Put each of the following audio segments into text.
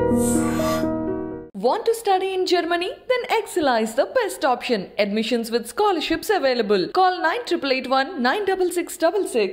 Want to study in Germany? Then Excella is the best option. Admissions with scholarships available. Call 9881 96666.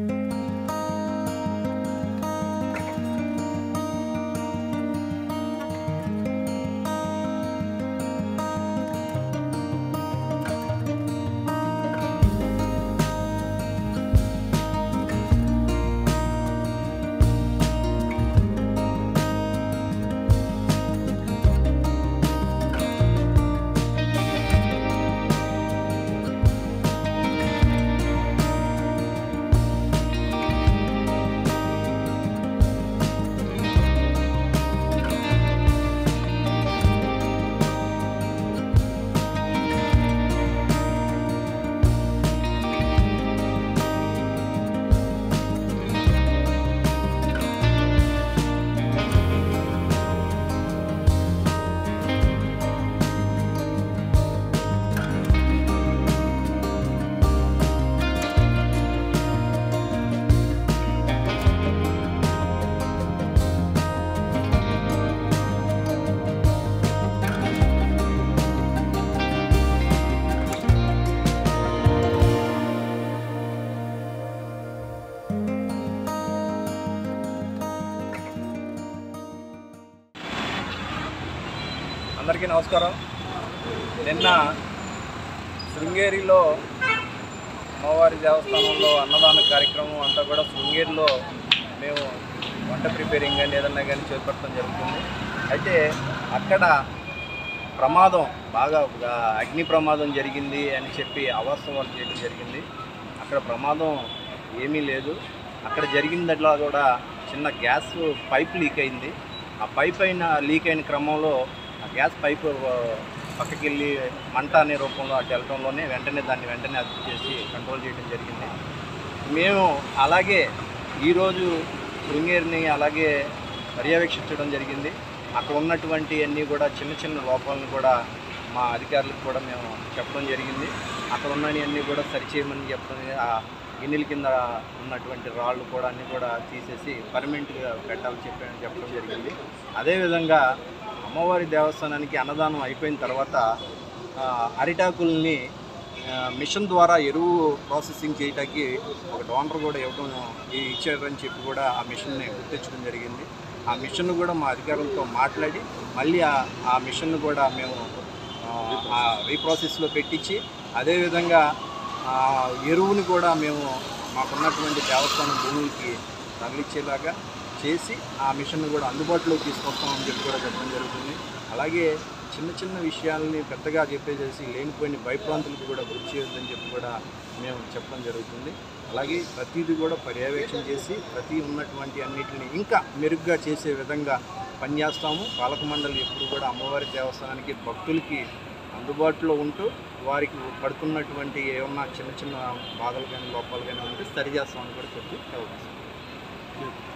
అందరికీ నమస్కారం నిన్న శృంగేరిలో అమ్మవారి దేవస్థానంలో అన్నదాన కార్యక్రమం అంతా కూడా శృంగేరిలో మేము వంట ప్రిపేరింగ్ కానీ ఏదన్నా కానీ చేపట్టడం జరుగుతుంది అయితే అక్కడ ప్రమాదం బాగా ఒక అగ్ని ప్రమాదం జరిగింది అని చెప్పి అవాస్తవాలు చేయడం జరిగింది అక్కడ ప్రమాదం ఏమీ లేదు అక్కడ జరిగిందట్లా కూడా చిన్న గ్యాస్ పైప్ లీక్ అయింది ఆ పైప్ అయిన లీక్ అయిన క్రమంలో ఆ గ్యాస్ పైప్ పక్కకి వెళ్ళి మంట అనే రూపంలో అటు వెళ్ళడంలోనే వెంటనే దాన్ని వెంటనే అదుపు చేసి కంట్రోల్ చేయడం జరిగింది మేము అలాగే ఈరోజు శృంగేరిని అలాగే పర్యవేక్షించడం జరిగింది అక్కడ ఉన్నటువంటి అన్నీ కూడా చిన్న చిన్న లోపాలను కూడా మా అధికారులకు కూడా మేము చెప్పడం జరిగింది అక్కడ ఉన్నవన్నీ కూడా సరిచేయమని చెప్పడం ఆ గిన్నెల కింద ఉన్నటువంటి రాళ్ళు కూడా అన్నీ కూడా తీసేసి పర్మనెంట్గా పెట్టాలని చెప్పి చెప్పడం జరిగింది అదేవిధంగా అమ్మవారి దేవస్థానానికి అన్నదానం అయిపోయిన తర్వాత ఆ, అరిటాకుల్ని ఆ, మిషన్ ద్వారా ఎరువు ప్రాసెసింగ్ చేయటానికి ఒక డోనర్ కూడా ఇవ్వడం ఈ- ఇచ్చారని చెప్పి కూడా ఆ మిషన్ని గుర్తించడం జరిగింది ఆ మిషన్ కూడా మా అధికారులతో మాట్లాడి మళ్ళీ ఆ- ఆ మిషన్ కూడా మేము ఆ, ఆ రీప్రాసెస్లో పెట్టించి అదేవిధంగా ఆ ఎరువుని కూడా మేము మాకున్నటువంటి దేవస్థానం భూములకి తరలించేలాగా చేసి ఆ మిషన్ కూడా అందుబాటులోకి తీసుకొస్తామని చెప్పి కూడా చెప్పడం జరుగుతుంది అలాగే చిన్న చిన్న విషయాలని పెద్దగా చెప్పేసేసి లేనిపోయిన భయప్రాంతులకు కూడా గురి చేయొద్దని చెప్పి కూడా మేము చెప్పడం జరుగుతుంది అలాగే ప్రతిదీ కూడా పర్యవేక్షణ చేసి ప్రతి ఉన్నటువంటి అన్నిటిని ఇంకా మెరుగ్గా చేసే విధంగా పనిచేస్తాము పాలక మండలి ఎప్పుడు కూడా అమ్మవారి దేవస్థానానికి భక్తులకి అందుబాటులో ఉంటూ వారికి పడుతున్నటువంటి ఏమన్నా చిన్న చిన్న బాధలు కానీ లోపాలు కానీ ఉంటే సరి చేస్తామని కూడా చెప్పి తెలియజేస్తాం